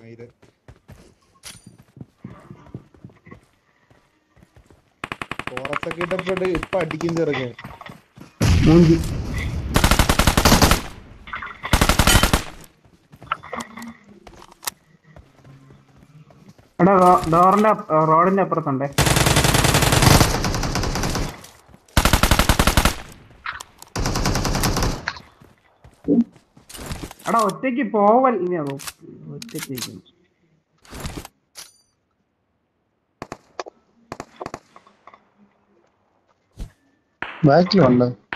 മയില് ഫോറസ്റ്റ് ഒക്കെ ഇട്ടപ്പോട്ട് ഇപ്പൊ അടിക്കും ചെറുക്കൻ മൂഞ്ചി എടാ റോ- ഡോറിന്റെ അപ്പ- റോഡിന്റെ അപ്പുറത്തുണ്ടേ എടാ ഒറ്റയ്ക്ക് പോവൽ ഇനി അതോ ഒറ്റയ്ക്ക് ഇരിക്കുന്നു. ബാക്കിലുണ്ട്